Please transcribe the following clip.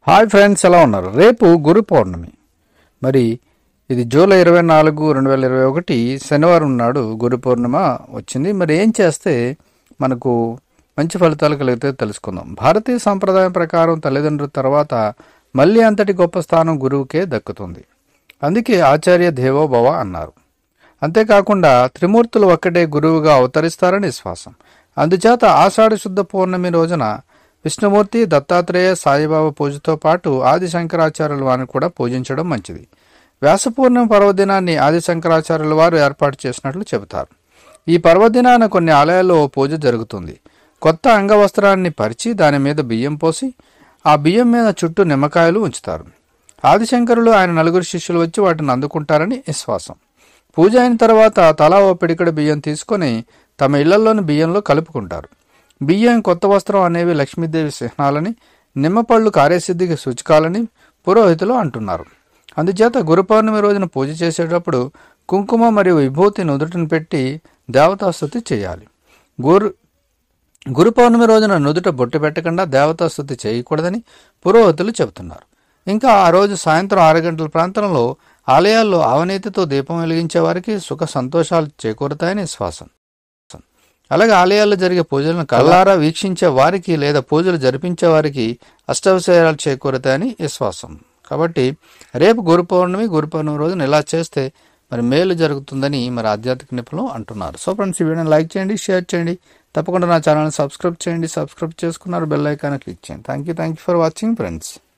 hi friends ఎలా ఉన్నారు రేపు గురు పౌర్ణమి మరి ఇది జూలై ఇరవై నాలుగు రెండు వేల ఇరవై ఒకటి శనివారం నాడు గురు పౌర్ణిమ వచ్చింది మరి ఏం చేస్తే మనకు మంచి ఫలితాలు కలిగితే తెలుసుకుందాం భారతీయ సంప్రదాయం ప్రకారం తల్లిదండ్రుల తర్వాత మళ్ళీ అంతటి గొప్ప స్థానం గురువుకే దక్కుతుంది అందుకే ఆచార్య దేవోభవ అన్నారు అంతేకాకుండా త్రిమూర్తులు ఒక్కటే గురువుగా అవతరిస్తారని విశ్వాసం అందుచేత ఆషాఢ శుద్ధ పౌర్ణమి రోజున విష్ణుమూర్తి దత్తాత్రేయ సాయిబాబా పూజతో పాటు ఆది శంకరాచార్యుల వారిని కూడా పూజించడం మంచిది వ్యాస పౌర్ణమి పర్వదినాన్ని ఆది శంకరాచార్యుల వారు ఏర్పాటు చేసినట్లు చెబుతారు ఈ పర్వదినాన కొన్ని ఆలయాల్లో ఓ పూజ జరుగుతుంది కొత్త అంగవస్త్రాన్ని పరిచి దాని మీద బియ్యం పోసి ఆ బియ్యం మీద చుట్టూ నిమ్మకాయలు ఉంచుతారు ఆదిశంకరులు ఆయన నలుగురు శిష్యులు వచ్చి వాటిని అందుకుంటారని విశ్వాసం పూజ అయిన తర్వాత తలా ఓ పిడికడ బియ్యం తీసుకొని తమ ఇళ్లలోని బియ్యంలో కలుపుకుంటారు బియ్యం కొత్త వస్త్రం అనేవి లక్ష్మీదేవి చిహ్నాలని నిమ్మపళ్ళు కార్యసిద్ధికి సూచకాలని పురోహితులు అంటున్నారు అందుచేత గురు పౌర్ణమి రోజున పూజ చేసేటప్పుడు కుంకుమ మరియు విభూతి నుదుటిని పెట్టి దేవతాస్తుతి చేయాలి గురు గురు పౌర్ణమి రోజున నుదుట బొట్టు పెట్టకుండా దేవతాస్తుతి చేయకూడదని పురోహితులు చెబుతున్నారు ఇంకా ఆ రోజు సాయంత్రం ఆరు గంటల ప్రాంతంలో ఆలయాల్లో అవనీతితో దీపం వెలిగించే వారికి సుఖ సంతోషాలు చేకూరుతాయని విశ్వాసం అలాగే ఆలయాల్లో జరిగే పూజలను కళ్ళారా వీక్షించే వారికి లేదా పూజలు జరిపించే వారికి అష్టవిషయాలు చేకూరుతాయని విశ్వాసం కాబట్టి రేపు గురు పౌర్ణమి గురు పౌర్ణమి రోజున ఇలా చేస్తే మరి మేలు జరుగుతుందని మరి ఆధ్యాత్మిక నిపుణులు అంటున్నారు సో ఫ్రెండ్స్ ఈ వీడియోని లైక్ చేయండి షేర్ చేయండి తప్పకుండా నా ఛానల్ని సబ్స్క్రైబ్ చేయండి సబ్స్క్రైబ్ చేసుకున్నారు బెల్ ఐకాన్ క్లిక్ చేయండి thank you thank you for watching friends